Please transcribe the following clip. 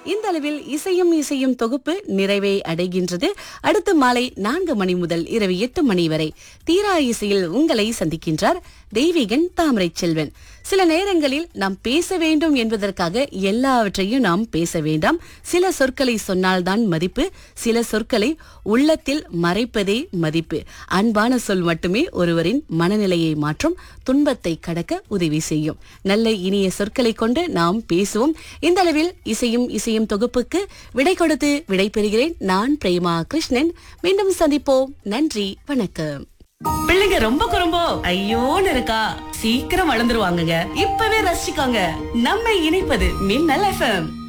இந்த அளவில் இசையும் இசையும் தொகுப்பு நிறைவை அடைகின்றது அடுத்து மாலை நான்கு மணி முதல் இரவு எட்டு மணி வரை தீரா இசையில் உங்களை சந்திக்கின்றார் தெய்வீகன் தாமரை செல்வன் சில நேரங்களில் நாம் பேச வேண்டும் என்பதற்காக எல்லாவற்றையும் நாம் பேச வேண்டாம் சில சொற்களை சொன்னால்தான் மதிப்பு சில சொற்களை உள்ளத்தில் மறைப்பதே மதிப்பு அன்பான சொல் மட்டுமே ஒருவரின் மனநிலையை மாற்றும் துன்பத்தை கடக்க உதவி செய்யும் நல்ல இனிய சொற்களை கொண்டு நாம் பேசுவோம் இந்த அளவில் இசையும் இசையும் தொகுப்புக்கு விடை கொடுத்து விடை பெறுகிறேன் நான் பிரேமா கிருஷ்ணன் மீண்டும் சந்திப்போம் நன்றி வணக்கம் பிள்ளைங்க ரொம்ப குறும்போ ஐயோன்னு இருக்கா சீக்கிரம் வளர்ந்துருவாங்கங்க இப்பவே ரசிச்சுக்கோங்க நம்ம இணைப்பது மின்னல் எஃப்எம்